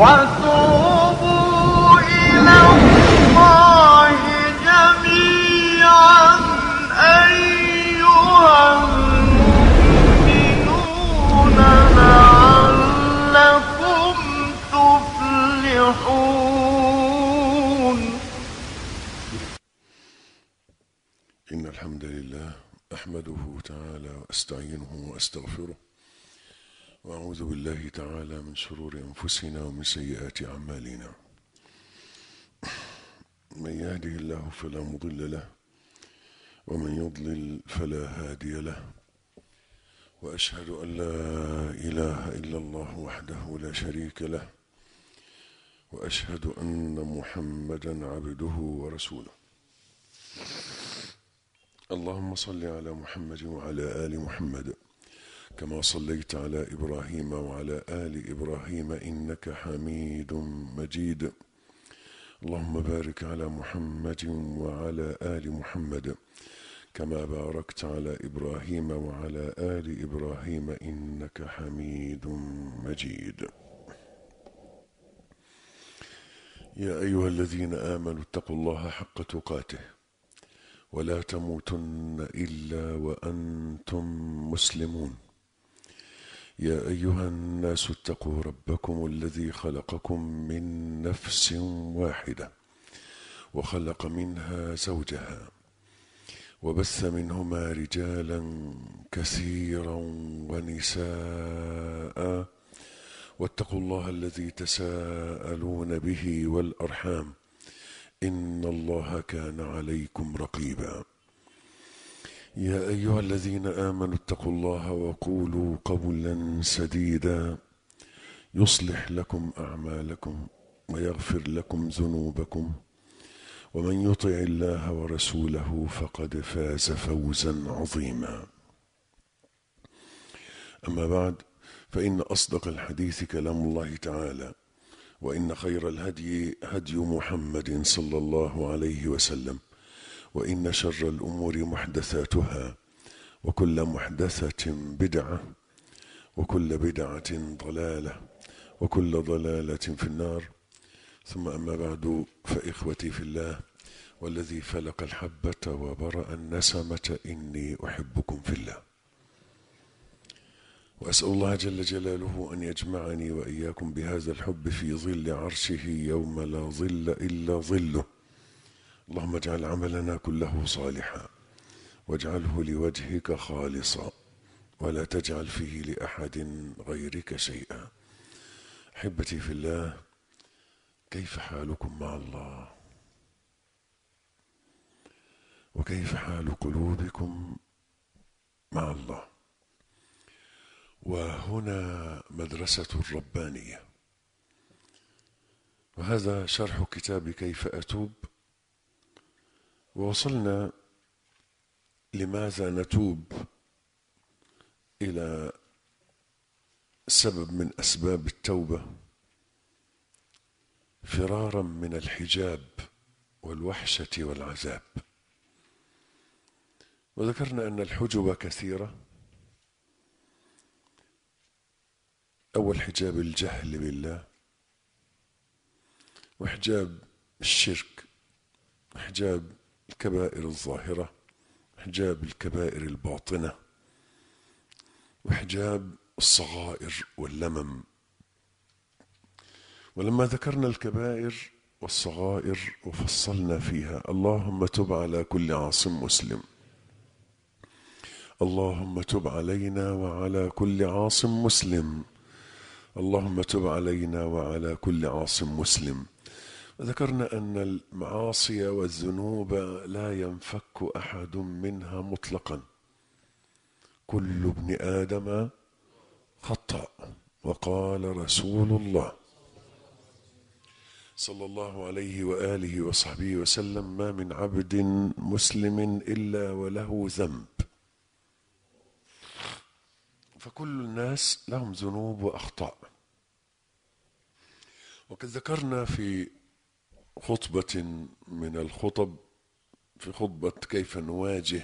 وتوبوا إلى الله جميعا أيها المؤمنون لعلكم تفلحون إن الحمد لله أحمده تعالى وأستعينه وأستغفره وأعوذ بالله تعالى من شرور أنفسنا ومن سيئات أعمالنا من يهده الله فلا مضل له ومن يضلل فلا هادي له وأشهد أن لا إله إلا الله وحده لا شريك له وأشهد أن محمدا عبده ورسوله اللهم صل على محمد وعلى آل محمد كما صليت على إبراهيم وعلى آل إبراهيم إنك حميد مجيد اللهم بارك على محمد وعلى آل محمد كما باركت على إبراهيم وعلى آل إبراهيم إنك حميد مجيد يا أيها الذين آمنوا اتقوا الله حق تقاته ولا تموتن الا وانتم مسلمون يا ايها الناس اتقوا ربكم الذي خلقكم من نفس واحده وخلق منها زوجها وبث منهما رجالا كثيرا ونساء واتقوا الله الذي تساءلون به والارحام إن الله كان عليكم رقيبا يا أيها الذين آمنوا اتقوا الله وقولوا قولا سديدا يصلح لكم أعمالكم ويغفر لكم ذنوبكم ومن يطع الله ورسوله فقد فاز فوزا عظيما أما بعد فإن أصدق الحديث كلام الله تعالى وإن خير الهدي هدي محمد صلى الله عليه وسلم وإن شر الأمور محدثاتها وكل محدثة بدعة وكل بدعة ضلالة وكل ضلالة في النار ثم أما بعد فإخوتي في الله والذي فلق الحبة وبرأ النسمة إني أحبكم في الله وأسأل الله جل جلاله أن يجمعني وإياكم بهذا الحب في ظل عرشه يوم لا ظل إلا ظله اللهم اجعل عملنا كله صالحا واجعله لوجهك خالصا ولا تجعل فيه لأحد غيرك شيئا أحبتي في الله كيف حالكم مع الله وكيف حال قلوبكم مع الله وهنا مدرسة الربانية وهذا شرح كتاب كيف أتوب ووصلنا لماذا نتوب إلى سبب من أسباب التوبة فرارا من الحجاب والوحشة والعذاب وذكرنا أن الحجب كثيرة أول حجاب الجهل بالله وحجاب الشرك حجاب الكبائر الظاهرة حجاب الكبائر الباطنة وحجاب الصغائر واللمم ولما ذكرنا الكبائر والصغائر وفصلنا فيها اللهم تب على كل عاصم مسلم اللهم تب علينا وعلى كل عاصم مسلم اللهم تب علينا وعلى كل عاصم مسلم ذكرنا أن المعاصي والذنوب لا ينفك أحد منها مطلقا كل ابن آدم خطأ وقال رسول الله صلى الله عليه وآله وصحبه وسلم ما من عبد مسلم إلا وله ذنب فكل الناس لهم ذنوب وأخطاء وقد ذكرنا في خطبة من الخطب في خطبة كيف نواجه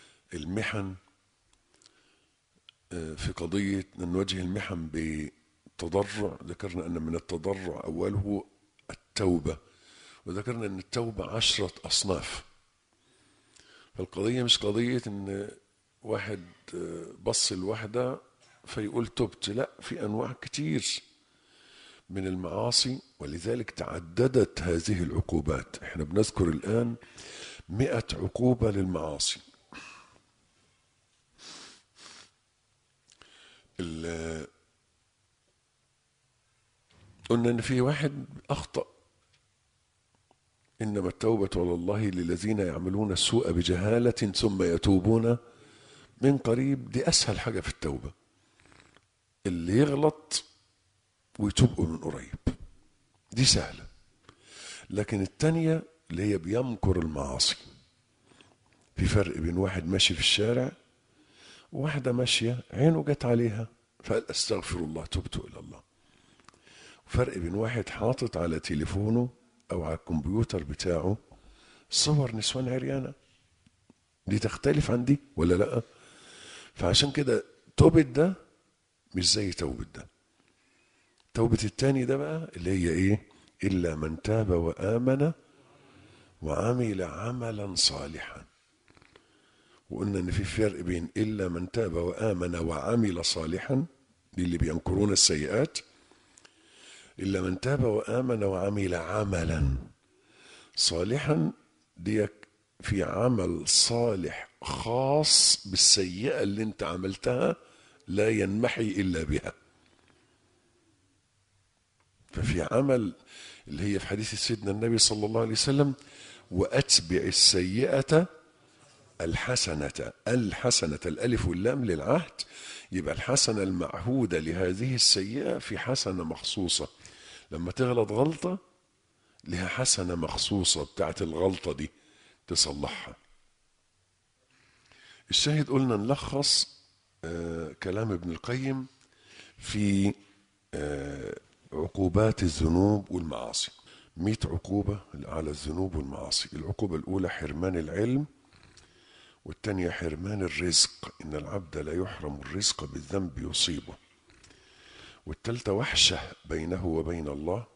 المحن في قضية نواجه المحن التضرع ذكرنا أن من التضرع أوله التوبة وذكرنا أن التوبة عشرة أصناف فالقضية مش قضية أن واحد بص الواحدة فيقول تبت لا في أنواع كتير من المعاصي ولذلك تعددت هذه العقوبات احنا بنذكر الآن مئة عقوبة للمعاصي ال- قلنا ان في واحد اخطا انما التوبه على الله للذين يعملون السوء بجهاله ثم يتوبون من قريب دي اسهل حاجه في التوبه اللي يغلط ويتوب من قريب دي سهله لكن التانية اللي هي بيمكر المعاصي في فرق بين واحد ماشي في الشارع وواحدة ماشية عينه جت عليها فقال استغفر الله تبت إلى الله فرق بين واحد حاطط على تليفونه أو على الكمبيوتر بتاعه صور نسوان عريانة دي تختلف عن دي ولا لأ فعشان كده توبة ده مش زي توبة ده توبة التاني ده بقى اللي هي ايه إلا من تاب وآمن وعمل عملا صالحا وقلنا ان في فرق بين الا من تاب وامن وعمل صالحا دي اللي بينكرون السيئات الا من تاب وامن وعمل عملا صالحا دي في عمل صالح خاص بالسيئه اللي انت عملتها لا ينمحي الا بها ففي عمل اللي هي في حديث سيدنا النبي صلى الله عليه وسلم واتبع السيئه الحسنة الحسنة الألف واللام للعهد يبقى الحسنة المعهودة لهذه السيئة في حسنة مخصوصة لما تغلط غلطة لها حسنة مخصوصة بتاعت الغلطة دي تصلحها الشاهد قلنا نلخص آه كلام ابن القيم في آه عقوبات الذنوب والمعاصي مئة عقوبة على الذنوب والمعاصي العقوبة الأولى حرمان العلم والتانية حرمان الرزق إن العبد لا يحرم الرزق بالذنب يصيبه والتالتة وحشة بينه وبين الله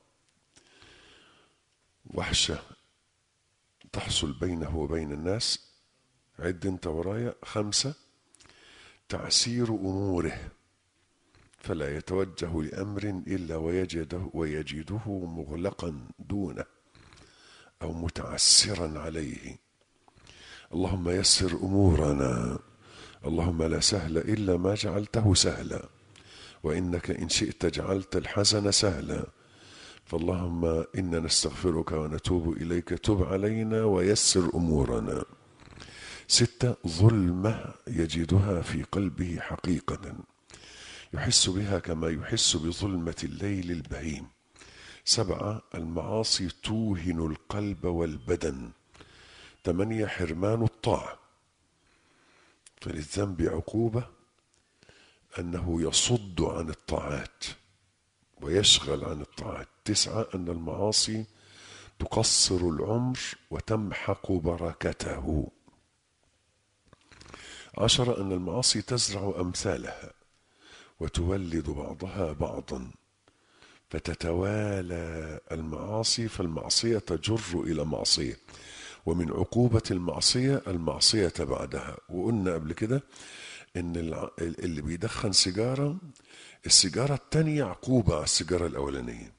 وحشة تحصل بينه وبين الناس عد انت ورايا خمسة تعسير أموره فلا يتوجه لأمر إلا ويجده, ويجده مغلقا دونه أو متعسرا عليه اللهم يسر امورنا اللهم لا سهل الا ما جعلته سهلا وانك ان شئت جعلت الحزن سهلا فاللهم انا نستغفرك ونتوب اليك تب علينا ويسر امورنا سته ظلمه يجدها في قلبه حقيقه يحس بها كما يحس بظلمه الليل البهيم سبعه المعاصي توهن القلب والبدن ثمانية حرمان الطاعة فللذنب عقوبة أنه يصد عن الطاعات ويشغل عن الطاعات تسعة أن المعاصي تقصر العمر وتمحق بركته عشرة أن المعاصي تزرع أمثالها وتولد بعضها بعضا فتتوالى المعاصي فالمعصية تجر إلى معصية ومن عقوبة المعصية المعصية بعدها وقلنا قبل كده ان اللي بيدخن سيجارة السيجارة التانية عقوبة على السيجارة الأولانية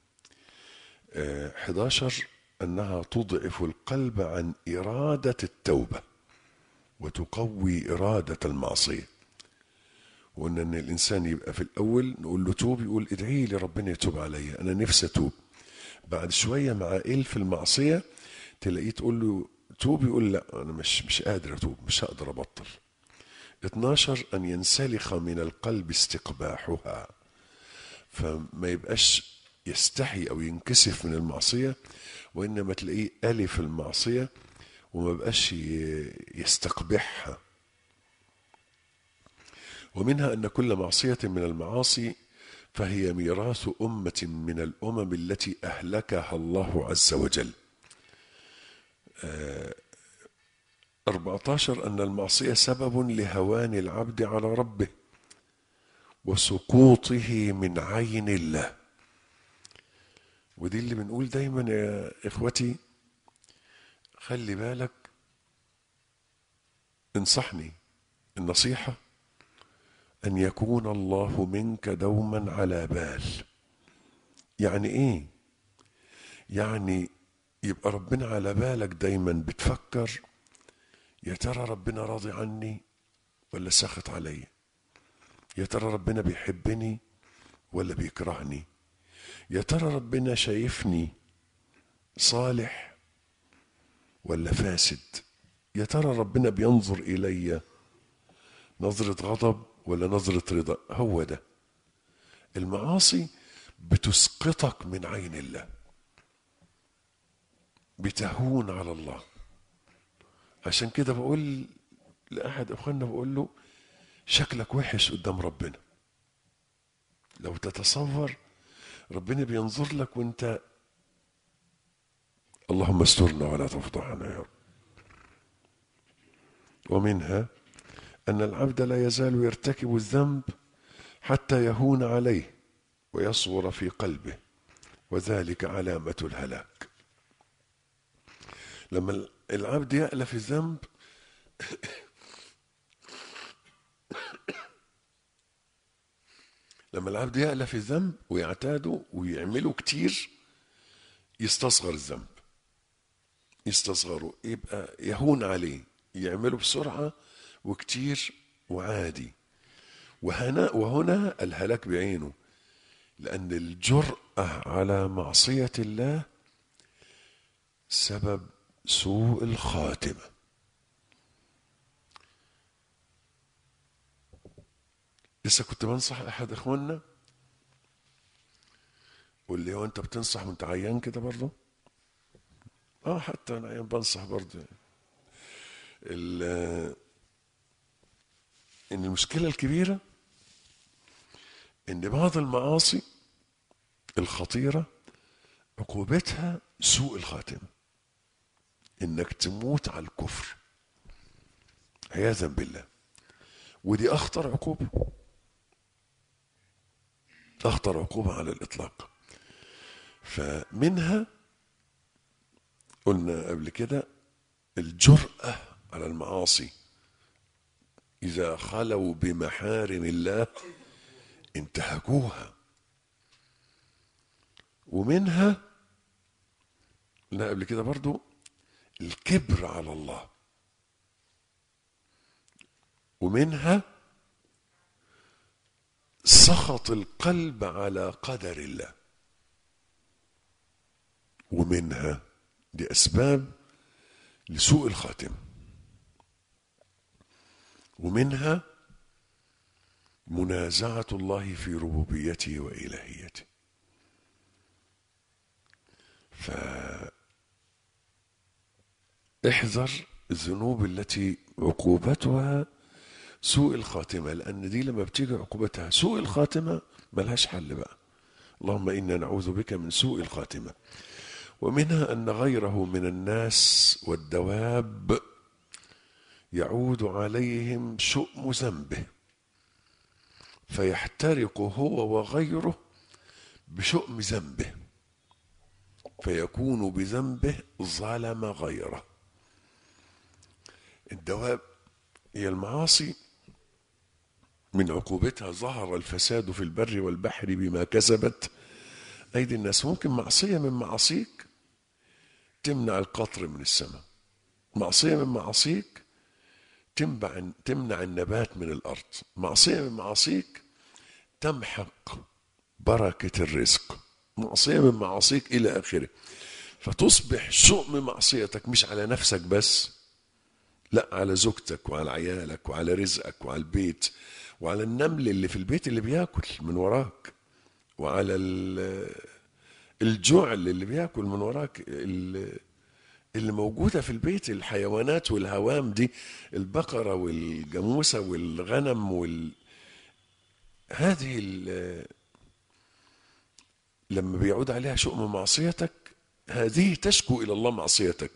11 أنها تضعف القلب عن إرادة التوبة وتقوي إرادة المعصية وقلنا ان الانسان يبقى في الاول نقول له توب يقول ادعي لي ربنا يتوب عليا انا نفسي اتوب بعد شويه مع الف المعصيه تلاقيه تقول له توب يقول لا انا مش مش قادر اتوب مش هقدر ابطل 12 ان ينسلخ من القلب استقباحها فما يبقاش يستحي او ينكسف من المعصيه وانما تلاقيه الف المعصيه وما بقاش يستقبحها ومنها ان كل معصيه من المعاصي فهي ميراث امه من الامم التي اهلكها الله عز وجل 14 أن المعصية سبب لهوان العبد على ربه وسقوطه من عين الله ودي اللي بنقول دايما يا اخوتي خلي بالك انصحني النصيحه ان يكون الله منك دوما على بال يعني ايه يعني يبقى ربنا على بالك دايما بتفكر يا ترى ربنا راضي عني ولا ساخط عليا يا ترى ربنا بيحبني ولا بيكرهني يا ترى ربنا شايفني صالح ولا فاسد يا ترى ربنا بينظر الي نظره غضب ولا نظره رضا هو ده المعاصي بتسقطك من عين الله بتهون على الله عشان كده بقول لأحد أخواننا بقول له شكلك وحش قدام ربنا لو تتصور ربنا بينظر لك وانت اللهم استرنا ولا تفضحنا يا رب ومنها أن العبد لا يزال يرتكب الذنب حتى يهون عليه ويصغر في قلبه وذلك علامة الهلاك لما العبد يألف الذنب لما العبد يألف الذنب ويعتاده ويعمله كتير يستصغر الذنب يستصغره يبقى يهون عليه يعمله بسرعة وكتير وعادي وهنا وهنا الهلاك بعينه لأن الجرأة على معصية الله سبب سوء الخاتمة لسه كنت بنصح أحد إخواننا قول لي هو أنت بتنصح وأنت عيان كده برضه؟ اه حتى انا عيان بنصح برضه ال- ان المشكله الكبيره ان بعض المعاصي الخطيره عقوبتها سوء الخاتمه انك تموت على الكفر عياذا بالله ودي اخطر عقوبه اخطر عقوبه على الاطلاق فمنها قلنا قبل كده الجرأة على المعاصي إذا خلوا بمحارم الله انتهكوها ومنها لا قبل كده برضو الكبر على الله ومنها سخط القلب على قدر الله ومنها دي أسباب لسوء الخاتمة ومنها منازعة الله في ربوبيته وإلهيته ف احذر الذنوب التي عقوبتها سوء الخاتمة لأن دي لما بتيجي عقوبتها سوء الخاتمة ملهاش حل بقى اللهم إنا نعوذ بك من سوء الخاتمة ومنها أن غيره من الناس والدواب يعود عليهم شؤم ذنبه فيحترق هو وغيره بشؤم ذنبه فيكون بذنبه ظلم غيره الدواب هي المعاصي من عقوبتها ظهر الفساد في البر والبحر بما كسبت أيدي الناس ممكن معصية من معاصيك تمنع القطر من السماء معصية من معاصيك تمنع تمنع النبات من الأرض معصية من معاصيك تمحق بركة الرزق معصية من معاصيك إلى آخره فتصبح شؤم معصيتك مش على نفسك بس لا على زوجتك وعلى عيالك وعلى رزقك وعلى البيت وعلى النمل اللي في البيت اللي بياكل من وراك وعلى ال- الجعل اللي بياكل من وراك ال- اللي موجودة في البيت الحيوانات والهوام دي البقرة والجاموسة والغنم وال هذه ال- لما بيعود عليها شؤم معصيتك هذه تشكو إلى الله معصيتك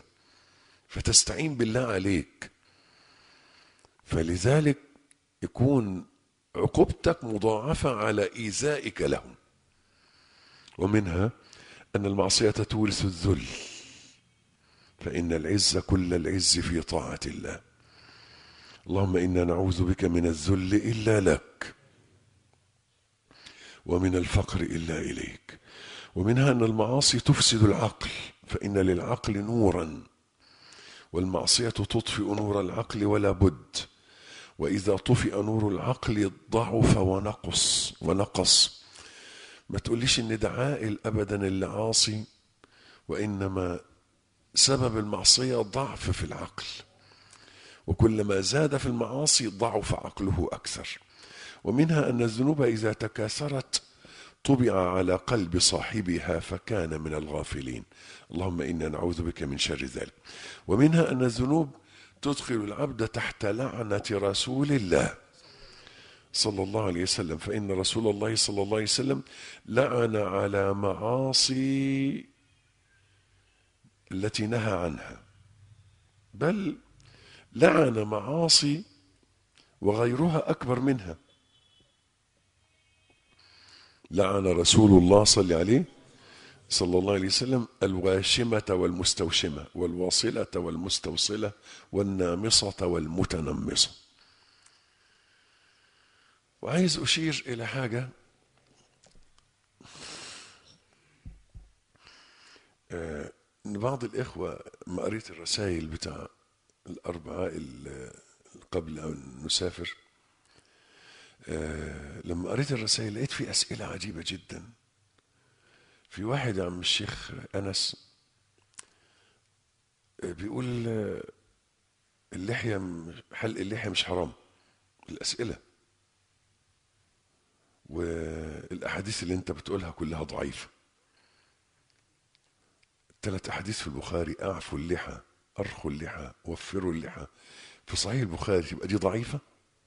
فتستعين بالله عليك فلذلك يكون عقوبتك مضاعفة على إيذائك لهم ومنها أن المعصية تورث الذل فإن العز كل العز في طاعة الله اللهم إنا نعوذ بك من الذل إلا لك ومن الفقر إلا إليك ومنها أن المعاصي تفسد العقل فإن للعقل نورا والمعصية تطفئ نور العقل ولا بد وإذا طفئ نور العقل ضعف ونقص ونقص ما تقوليش إن ده عاقل أبدا اللي عاصي وإنما سبب المعصية ضعف في العقل وكلما زاد في المعاصي ضعف عقله أكثر ومنها أن الذنوب إذا تكاثرت طبع على قلب صاحبها فكان من الغافلين اللهم إنا نعوذ بك من شر ذلك ومنها أن الذنوب تدخل العبد تحت لعنة رسول الله صلى الله عليه وسلم فإن رسول الله صلى الله عليه وسلم لعن على معاصي التي نهى عنها بل لعن معاصي وغيرها أكبر منها لعن رسول الله صلى عليه صلى الله عليه وسلم الواشمة والمستوشمة والواصلة والمستوصلة والنامصة والمتنمصة وعايز أشير إلى حاجة آه، إن بعض الإخوة ما قريت الرسائل بتاع الأربعاء ال- قبل أن نسافر آه، لما قريت الرسائل لقيت في أسئلة عجيبة جدا في واحد يا عم الشيخ أنس آه، بيقول آه، اللحية م- حلق اللحية مش حرام الأسئلة والأحاديث اللي أنت بتقولها كلها ضعيفة ثلاث أحاديث في البخاري أعفوا اللحى أرخوا اللحى وفروا اللحى في صحيح البخاري تبقى دي ضعيفة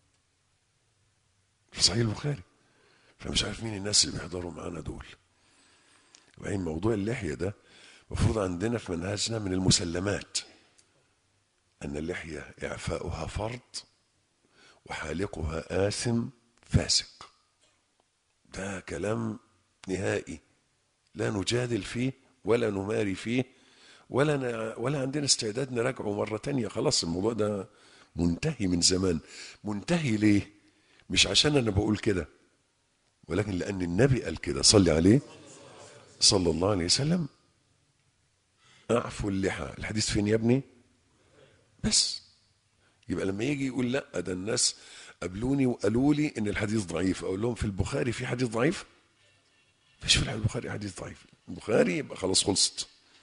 في صحيح البخاري فمش عارف مين الناس اللي بيحضروا معانا دول وبعدين موضوع اللحية ده المفروض عندنا في منهجنا من المسلمات أن اللحية إعفاؤها فرض وحالقها آثم فاسق ده كلام نهائي لا نجادل فيه ولا نماري فيه ولا ن... ولا عندنا استعداد نراجعه مرة تانية خلاص الموضوع ده منتهي من زمان منتهي ليه مش عشان أنا بقول كده ولكن لأن النبي قال كده صلي عليه صلى الله عليه وسلم أعفوا اللحى الحديث فين يا ابني بس يبقى لما يجي يقول لا ده الناس قابلوني وقالوا لي ان الحديث ضعيف اقول لهم في البخاري في حديث ضعيف مفيش في البخاري حديث ضعيف البخاري يبقى خلاص خلصت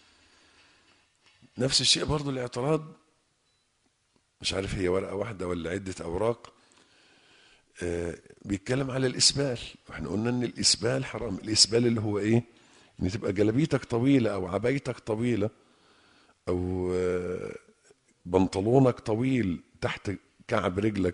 نفس الشيء برضو الاعتراض مش عارف هي ورقة واحدة ولا عدة أوراق آه بيتكلم على الإسبال واحنا قلنا إن الإسبال حرام الإسبال اللي هو إيه إن تبقى جلبيتك طويلة أو عبايتك طويلة أو آه بنطلونك طويل تحت كعب رجلك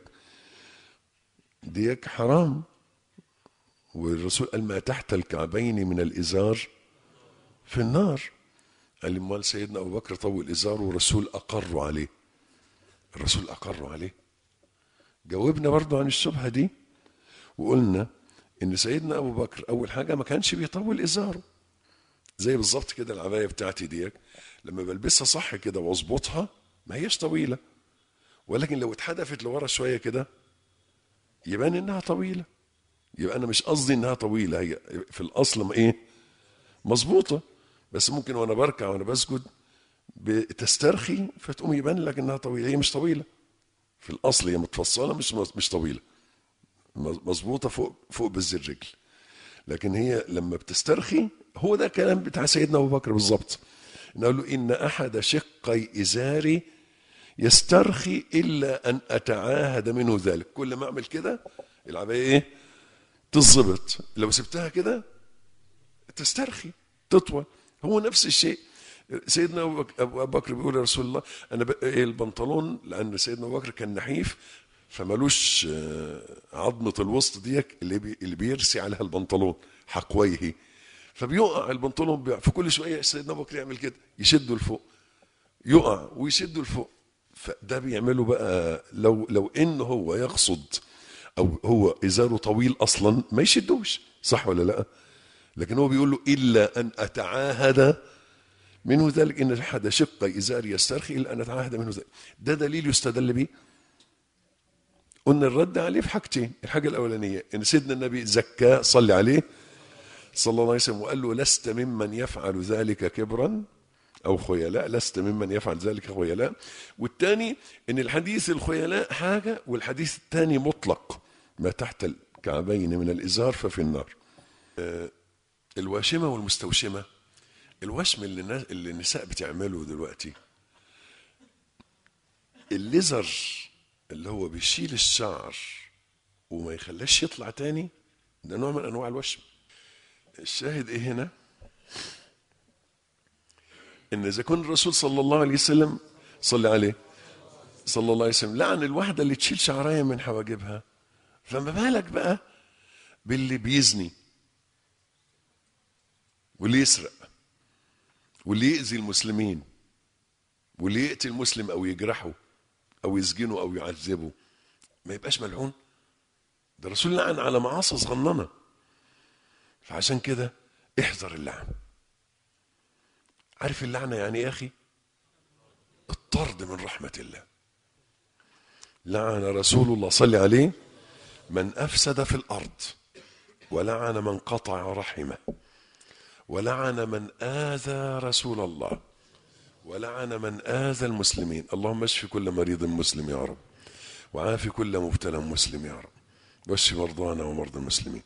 ديك حرام والرسول قال ما تحت الكعبين من الإزار في النار قال امال سيدنا ابو بكر طول ازاره والرسول اقر عليه الرسول اقر عليه جاوبنا برضو عن الشبهه دي وقلنا ان سيدنا ابو بكر اول حاجه ما كانش بيطول ازاره زي بالظبط كده العبايه بتاعتي ديك لما بلبسها صح كده واظبطها ما هيش طويله ولكن لو اتحدفت لورا شويه كده يبان انها طويله يبقى انا مش قصدي انها طويله هي في الاصل ما ايه مظبوطه بس ممكن وانا بركع وانا بسجد بتسترخي فتقوم يبان لك انها طويله هي مش طويله في الاصل هي متفصله مش مش طويله مظبوطه فوق فوق بز الرجل لكن هي لما بتسترخي هو ده الكلام بتاع سيدنا ابو بكر بالظبط نقول له ان احد شقي ازاري يسترخي الا ان اتعاهد منه ذلك كل ما اعمل كده العبايه ايه تظبط لو سبتها كده تسترخي تطول هو نفس الشيء سيدنا ابو بكر بيقول يا رسول الله انا إيه البنطلون لان سيدنا ابو بكر كان نحيف فمالوش عظمه الوسط ديك اللي بي اللي بيرسي عليها البنطلون حقويه فبيقع البنطلون فكل شويه سيدنا ابو بكر يعمل كده يشده لفوق يقع ويشده لفوق فده بيعمله بقى لو لو ان هو يقصد او هو ازاره طويل اصلا ما يشدوش صح ولا لا لكن هو بيقول له الا ان اتعاهد منه ذلك ان احد شق ازاري يسترخي الا ان اتعاهد منه ذلك ده دليل يستدل به قلنا الرد عليه في حاجتين الحاجه الاولانيه ان سيدنا النبي زكاه صلي عليه صلى الله عليه وسلم وقال له لست ممن يفعل ذلك كبرا او خيلاء لست ممن يفعل ذلك خيلاء والثاني ان الحديث الخيلاء حاجه والحديث الثاني مطلق ما تحت الكعبين من الازار ففي النار آه، الواشمه والمستوشمه الوشم اللي الناس- اللي النساء بتعمله دلوقتي الليزر اللي هو بيشيل الشعر وما يخليش يطلع تاني ده نوع من انواع الوشم الشاهد ايه هنا ان اذا كان الرسول صلى الله عليه وسلم صلى عليه صلى الله عليه وسلم لعن الواحده اللي تشيل شعريه من حواجبها فما بالك بقى باللي بيزني واللي يسرق واللي يأذي المسلمين واللي يقتل مسلم او يجرحه او يسجنه او يعذبه ما يبقاش ملعون ده الرسول لعن على معاصي صغننه فعشان كده احذر اللعن عارف اللعنه يعني ايه يا اخي الطرد من رحمه الله لعن رسول الله صلى عليه من افسد في الارض ولعن من قطع رحمه ولعن من اذى رسول الله ولعن من آذى المسلمين اللهم اشف كل مريض مسلم يا رب وعافي كل مبتلى مسلم يا رب واشف مرضانا ومرضى المسلمين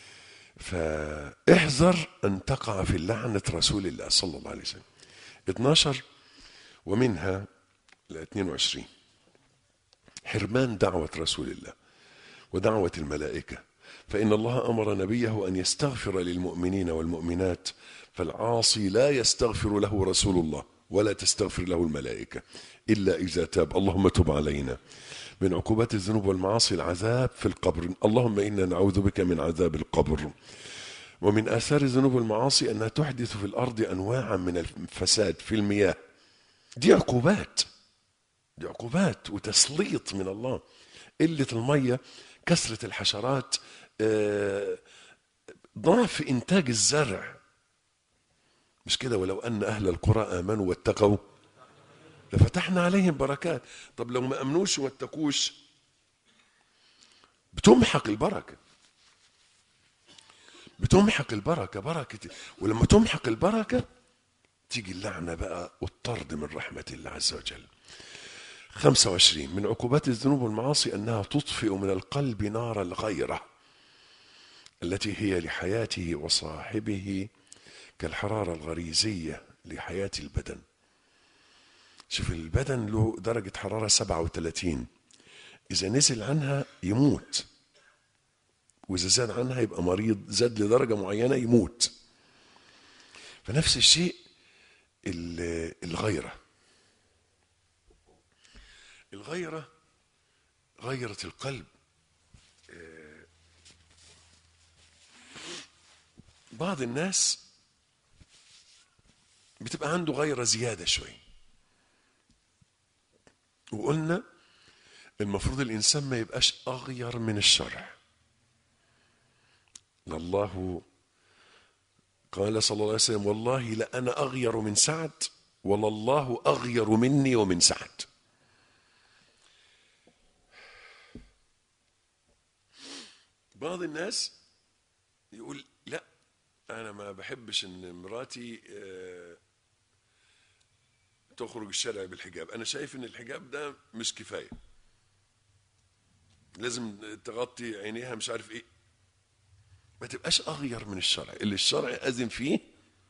فاحذر أن تقع في لعنة رسول الله صلى الله عليه وسلم 12 ومنها ل 22 حرمان دعوة رسول الله ودعوة الملائكة فإن الله أمر نبيه أن يستغفر للمؤمنين والمؤمنات فالعاصي لا يستغفر له رسول الله ولا تستغفر له الملائكة إلا إذا تاب اللهم تب علينا من عقوبات الذنوب والمعاصي العذاب في القبر اللهم إنا نعوذ بك من عذاب القبر ومن آثار الذنوب والمعاصي أنها تحدث في الأرض أنواعا من الفساد في المياه دي عقوبات دي عقوبات وتسليط من الله قلة المية كثرة الحشرات آه، ضعف إنتاج الزرع مش كده ولو أن أهل القرى آمنوا واتقوا لفتحنا عليهم بركات طب لو ما أمنوش وما اتقوش بتمحق البركة بتمحق البركة بركة ولما تمحق البركة تيجي اللعنة بقى والطرد من رحمة الله عز وجل 25 من عقوبات الذنوب والمعاصي أنها تطفئ من القلب نار الغيرة التي هي لحياته وصاحبه كالحرارة الغريزية لحياة البدن شوف البدن له درجة حرارة 37 إذا نزل عنها يموت وإذا زاد عنها يبقى مريض زاد لدرجة معينة يموت فنفس الشيء ال- الغيرة الغيرة غيرة القلب آه، بعض الناس بتبقى عنده غيرة زيادة شوي وقلنا المفروض الإنسان ما يبقاش أغير من الشرع الله قال صلى الله عليه وسلم والله لأنا أغير من سعد ولله أغير مني ومن سعد بعض الناس يقول لا أنا ما بحبش إن مراتي آه، تخرج الشارع بالحجاب أنا شايف إن الحجاب ده مش كفاية لازم تغطي عينيها مش عارف إيه ما تبقاش أغير من الشرع اللي الشرع أذن فيه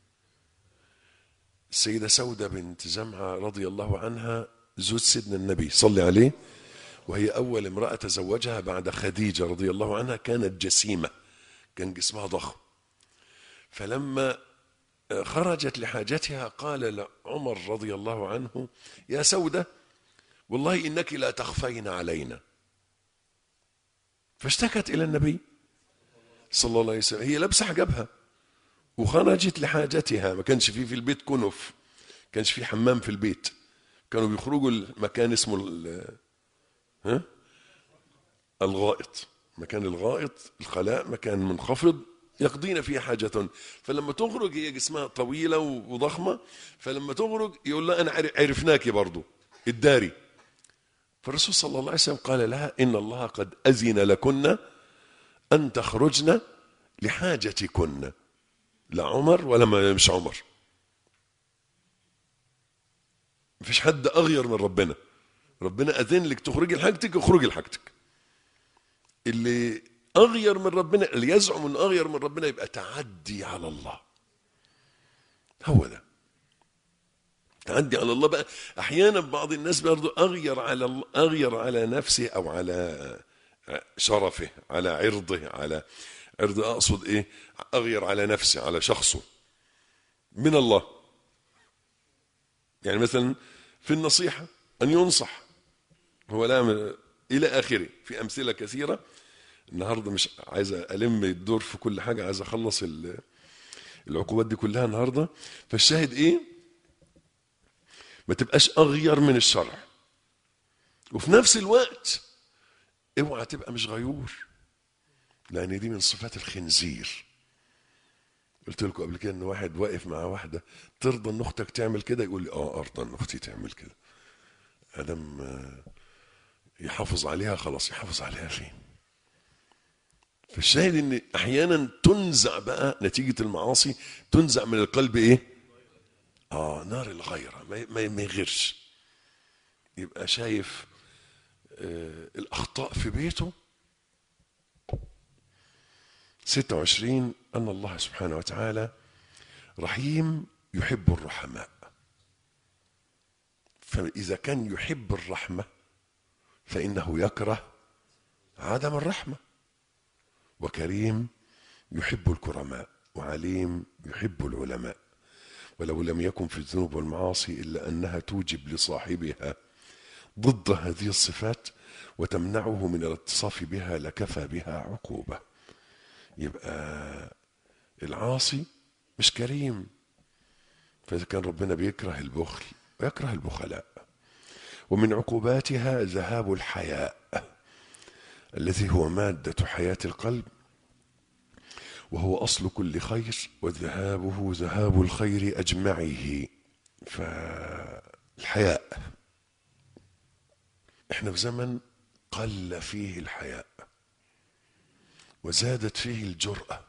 السيدة سودة بنت زمعة رضي الله عنها زوج سيدنا النبي صلي عليه وهي أول امرأة تزوجها بعد خديجة رضي الله عنها كانت جسيمة كان جسمها ضخم فلما خرجت لحاجتها قال لعمر رضي الله عنه يا سودة والله إنك لا تخفين علينا فاشتكت إلى النبي صلى الله عليه وسلم هي لابسة حجابها وخرجت لحاجتها ما كانش فيه في البيت كنف كانش فيه حمام في البيت كانوا بيخرجوا المكان اسمه ال- ها الغائط مكان الغائط الخلاء مكان منخفض يقضين فيه حاجة فلما تخرج هي جسمها طويلة وضخمة فلما تخرج يقول لها أنا عر- عرفناك برضو الداري فالرسول صلى الله عليه وسلم قال لها إن الله قد أذن لكن أن تخرجن لحاجتكن لا عمر ولا ما- مش عمر مفيش حد أغير من ربنا ربنا أذن لك تخرجي لحاجتك اخرجي لحاجتك اللي أغير من ربنا اللي يزعم أنه أغير من ربنا يبقى تعدي على الله هو ده تعدي على الله بقى أحيانا بعض الناس برضه أغير على الله أغير على نفسه أو على شرفه على عرضه على عرض أقصد إيه أغير على نفسه على شخصه من الله يعني مثلا في النصيحة أن ينصح هو لا م- إلى آخره في أمثلة كثيرة النهاردة مش عايز ألم الدور في كل حاجة عايز أخلص ال- العقوبات دي كلها النهاردة فالشاهد إيه ما تبقاش أغير من الشرع وفي نفس الوقت اوعى تبقى مش غيور لأن دي من صفات الخنزير قلت لكم قبل كده ان واحد واقف مع واحده ترضى ان اختك تعمل كده يقول لي اه ارضى ان اختي تعمل كده ادم آه، يحافظ عليها خلاص يحافظ عليها فين فالشاهد ان احيانا تنزع بقى نتيجه المعاصي تنزع من القلب ايه اه نار الغيره ما ما- ما يغيرش يبقى شايف آه الاخطاء في بيته 26 أن الله سبحانه وتعالى رحيم يحب الرحماء فإذا كان يحب الرحمة فإنه يكره عدم الرحمة وكريم يحب الكرماء وعليم يحب العلماء ولو لم يكن في الذنوب والمعاصي إلا أنها توجب لصاحبها ضد هذه الصفات وتمنعه من الاتصاف بها لكفى بها عقوبه يبقى العاصي مش كريم فإذا كان ربنا بيكره البخل ويكره البخلاء ومن عقوباتها ذهاب الحياء الذي هو مادة حياة القلب وهو أصل كل خير وذهابه ذهاب الخير أجمعه فالحياء احنا في زمن قل فيه الحياء وزادت فيه الجرأة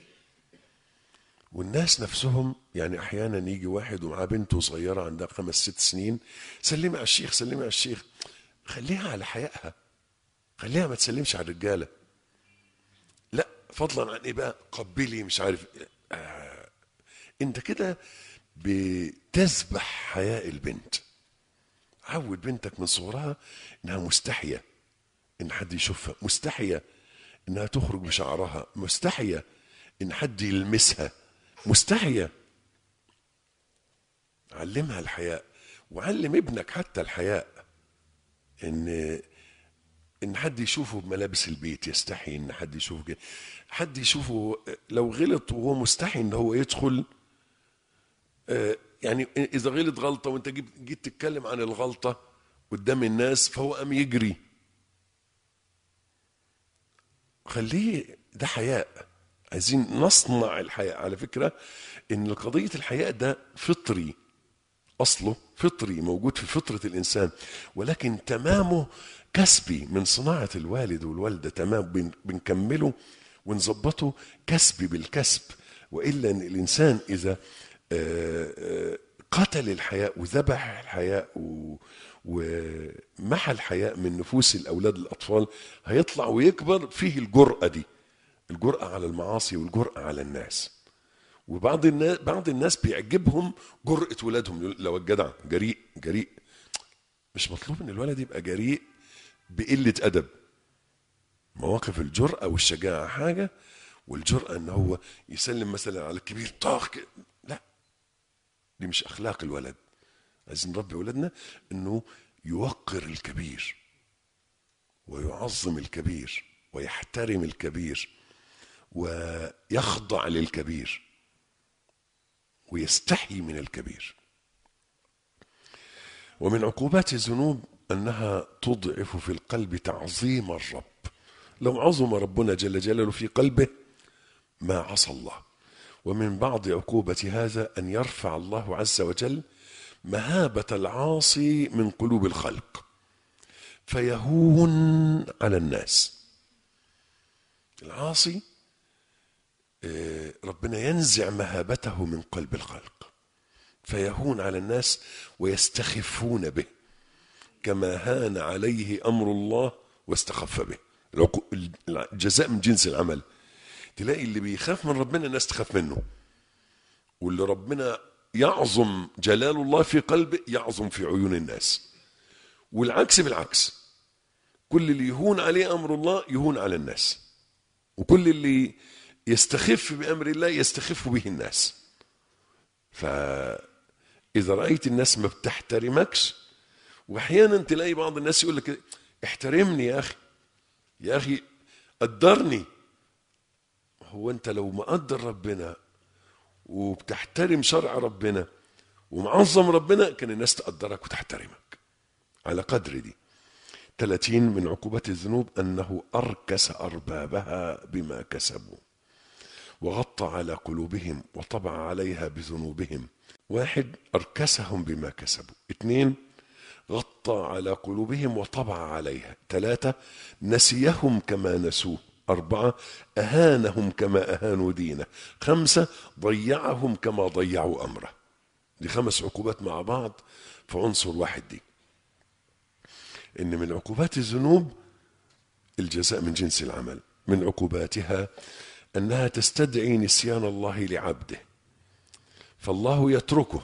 والناس نفسهم يعني أحيانا يجي واحد ومعاه بنته صغيرة عندها خمس ست سنين سلمي على الشيخ سلمي على الشيخ خليها على حيائها خليها ما تسلمش على الرجالة لا فضلا عن ايه بقى قبلي مش عارف آه انت كده بتذبح حياء البنت عود بنتك من صغرها انها مستحيه ان حد يشوفها مستحيه انها تخرج بشعرها مستحيه ان حد يلمسها مستحيه علمها الحياء وعلم ابنك حتى الحياء ان ان حد يشوفه بملابس البيت يستحي ان حد يشوفه كده حد يشوفه لو غلط وهو مستحي ان هو يدخل آه، يعني اذا غلط غلطه وانت جيت جيت تتكلم عن الغلطه قدام الناس فهو قام يجري خليه ده حياء عايزين نصنع الحياء على فكرة ان قضية الحياء ده فطري اصله فطري موجود في فطرة الانسان ولكن تمامه كسبي من صناعة الوالد والوالدة تمام بن- بنكمله ونظبطه كسبي بالكسب والا ان الانسان اذا آه، آه، قتل الحياء وذبح الحياء و ومحى الحياء من نفوس الاولاد الاطفال هيطلع ويكبر فيه الجرأة دي الجرأة على المعاصي والجرأة على الناس وبعض الناس بعض الناس بيعجبهم جرأة ولادهم يقول لو الجدع جريء جريء مش مطلوب ان الولد يبقى جريء بقلة أدب مواقف الجرأة والشجاعة حاجة والجرأة ان هو يسلم مثلا على الكبير طاخ كده. لا دي مش اخلاق الولد عايزين نربي ولادنا انه يوقر الكبير ويعظم الكبير ويحترم الكبير ويخضع للكبير ويستحي من الكبير ومن عقوبات الذنوب انها تضعف في القلب تعظيم الرب لو عظم ربنا جل جلاله في قلبه ما عصى الله ومن بعض عقوبة هذا أن يرفع الله عز وجل مهابة العاصي من قلوب الخلق فيهون على الناس العاصي آه، ربنا ينزع مهابته من قلب الخلق فيهون على الناس ويستخفون به كما هان عليه امر الله واستخف به العقو- الجزاء من جنس العمل تلاقي اللي بيخاف من ربنا الناس تخاف منه واللي ربنا يعظم جلال الله في قلبه يعظم في عيون الناس والعكس بالعكس كل اللي يهون عليه امر الله يهون على الناس وكل اللي يستخف بامر الله يستخف به الناس فاذا رايت الناس ما بتحترمكش واحيانا تلاقي بعض الناس يقول لك احترمني يا اخي يا اخي قدرني هو انت لو مقدر ربنا وبتحترم شرع ربنا ومعظم ربنا كان الناس تقدرك وتحترمك على قدر دي 30 من عقوبات الذنوب أنه أركس أربابها بما كسبوا وغطى على قلوبهم وطبع عليها بذنوبهم واحد أركسهم بما كسبوا اثنين غطى على قلوبهم وطبع عليها ثلاثة نسيهم كما نسوه أربعة أهانهم كما أهانوا دينه خمسة ضيعهم كما ضيعوا أمره دي خمس عقوبات مع بعض في عنصر واحد دي إن من عقوبات الذنوب الجزاء من جنس العمل من عقوباتها أنها تستدعي نسيان الله لعبده فالله يتركه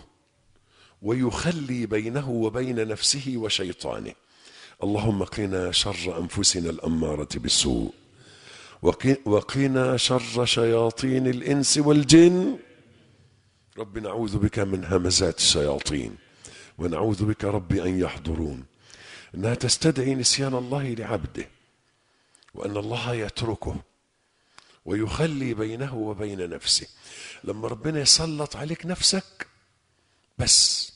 ويخلي بينه وبين نفسه وشيطانه اللهم قنا شر أنفسنا الأمارة بالسوء وقي- وقنا شر شياطين الإنس والجن رب نعوذ بك من همزات الشياطين ونعوذ بك رب أن يحضرون أنها تستدعي نسيان الله لعبده وأن الله يتركه ويخلي بينه وبين نفسه لما ربنا يسلط عليك نفسك بس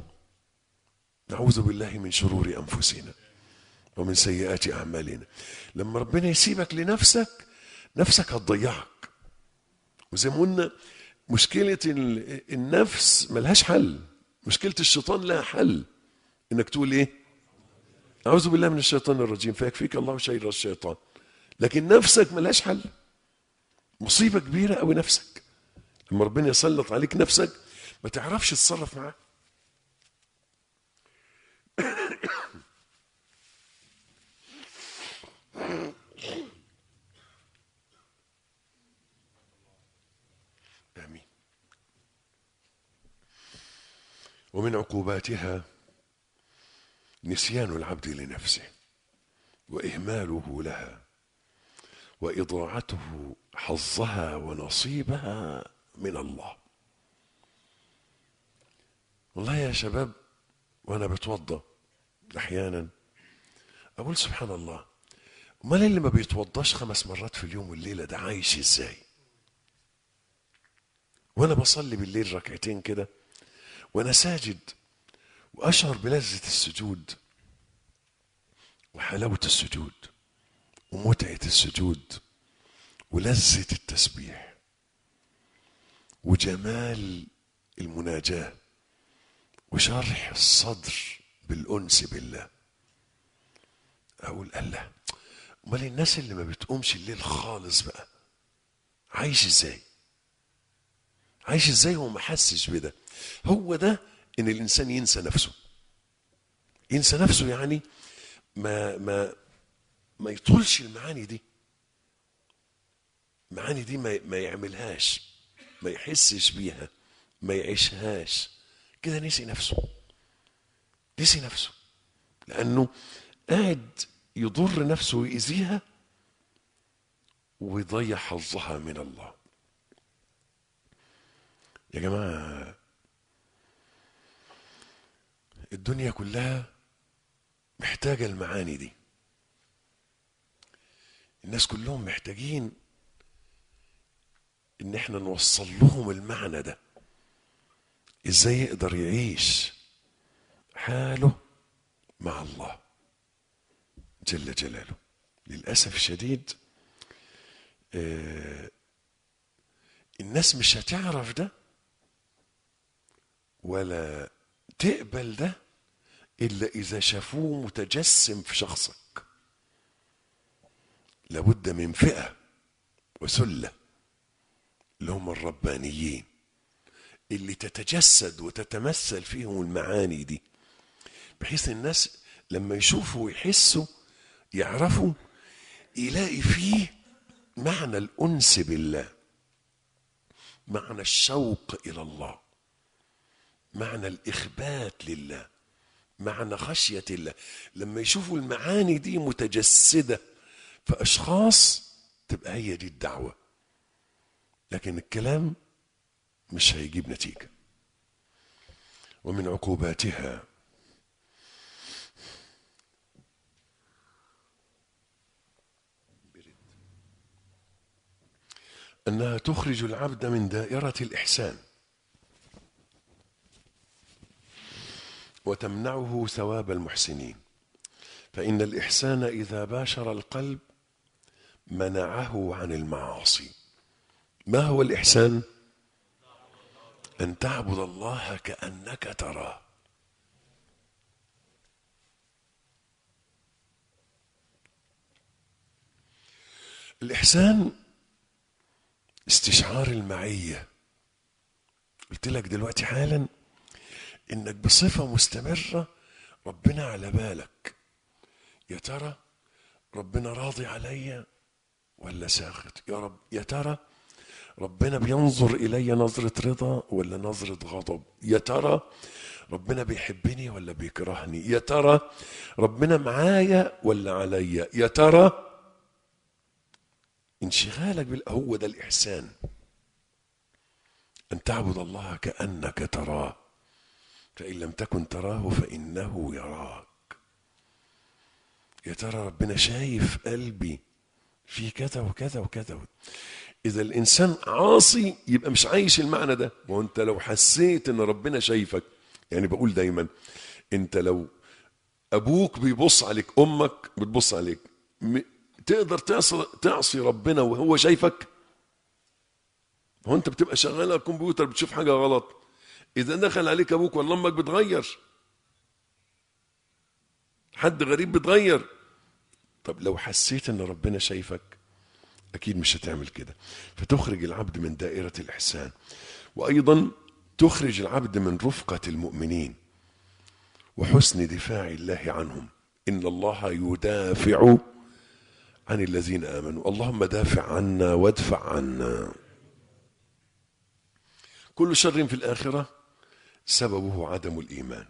نعوذ بالله من شرور أنفسنا ومن سيئات أعمالنا لما ربنا يسيبك لنفسك نفسك هتضيعك وزي ما قلنا مشكلة ال- النفس ملهاش حل مشكلة الشيطان لها حل انك تقول ايه أعوذ بالله من الشيطان الرجيم فيكفيك الله شر الشيطان لكن نفسك ملهاش حل مصيبة كبيرة أوي نفسك لما ربنا يسلط عليك نفسك ما تعرفش تتصرف معاه آمين ومن عقوباتها نسيان العبد لنفسه وإهماله لها وإضاعته حظها ونصيبها من الله والله يا شباب وأنا بتوضى أحيانا أقول سبحان الله أمال اللي ما بيتوضاش خمس مرات في اليوم والليلة ده عايش إزاي وأنا بصلي بالليل ركعتين كده وأنا ساجد وأشعر بلذة السجود وحلاوة السجود ومتعة السجود ولذة التسبيح وجمال المناجاة وشرح الصدر بالأنس بالله أقول الله أمال الناس اللي ما بتقومش الليل خالص بقى عايش ازاي عايش ازاي وما حسش بده هو ده ان الانسان ينسى نفسه ينسى نفسه يعني ما ما ما يطولش المعاني دي المعاني دي ما ما يعملهاش ما يحسش بيها ما يعيشهاش كده نسي نفسه نسي نفسه لانه قاعد يضر نفسه ويأذيها ويضيع حظها من الله يا جماعة الدنيا كلها محتاجة المعاني دي الناس كلهم محتاجين ان احنا نوصل لهم المعنى ده ازاي يقدر يعيش حاله مع الله جل جلاله للأسف الشديد آه، الناس مش هتعرف ده ولا تقبل ده إلا إذا شافوه متجسم في شخصك لابد من فئة وسلة اللي هم الربانيين اللي تتجسد وتتمثل فيهم المعاني دي بحيث الناس لما يشوفوا ويحسوا يعرفوا يلاقي فيه معنى الأنس بالله معنى الشوق إلى الله معنى الإخبات لله معنى خشية الله لما يشوفوا المعاني دي متجسدة في أشخاص تبقى هي دي الدعوة لكن الكلام مش هيجيب نتيجة ومن عقوباتها أنها تخرج العبد من دائرة الإحسان وتمنعه ثواب المحسنين فإن الإحسان إذا باشر القلب منعه عن المعاصي ما هو الإحسان؟ أن تعبد الله كأنك تراه الإحسان استشعار المعية قلت لك دلوقتي حالا إنك بصفة مستمرة ربنا على بالك يا ترى ربنا راضي عليا ولا ساخط يا رب يا ترى ربنا بينظر إلي نظرة رضا ولا نظرة غضب يا ترى ربنا بيحبني ولا بيكرهني يا ترى ربنا معايا ولا عليا يا ترى انشغالك بال... هو ده الإحسان أن تعبد الله كأنك تراه فإن لم تكن تراه فإنه يراك يا ترى ربنا شايف قلبي في كذا وكذا وكذا إذا الإنسان عاصي يبقى مش عايش المعنى ده وأنت لو حسيت إن ربنا شايفك يعني بقول دايما أنت لو أبوك بيبص عليك أمك بتبص عليك م- تقدر تعصي تعصي ربنا وهو شايفك هو أنت بتبقى شغال على الكمبيوتر بتشوف حاجة غلط إذا دخل عليك أبوك ولا أمك بتغير حد غريب بتغير طب لو حسيت ان ربنا شايفك اكيد مش هتعمل كده فتخرج العبد من دائره الاحسان وايضا تخرج العبد من رفقه المؤمنين وحسن دفاع الله عنهم ان الله يدافع عن الذين امنوا اللهم دافع عنا وادفع عنا كل شر في الاخره سببه عدم الايمان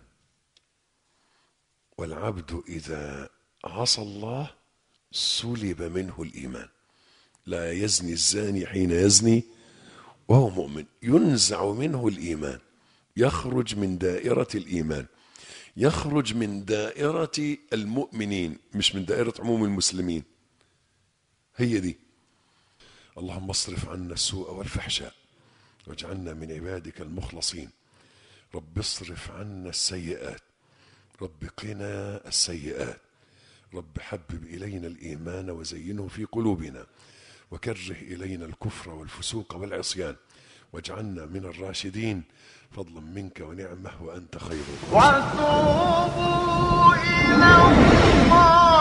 والعبد إذا عصى الله سلب منه الإيمان لا يزني الزاني حين يزني وهو مؤمن ينزع منه الإيمان يخرج من دائرة الإيمان يخرج من دائرة المؤمنين مش من دائرة عموم المسلمين هي دي اللهم اصرف عنا السوء والفحشاء واجعلنا من عبادك المخلصين رب اصرف عنا السيئات رب قنا السيئات رب حبب إلينا الإيمان وزينه في قلوبنا وكره إلينا الكفر والفسوق والعصيان واجعلنا من الراشدين فضلا منك ونعمه وأنت خير الراشدين وتوبوا إلى الله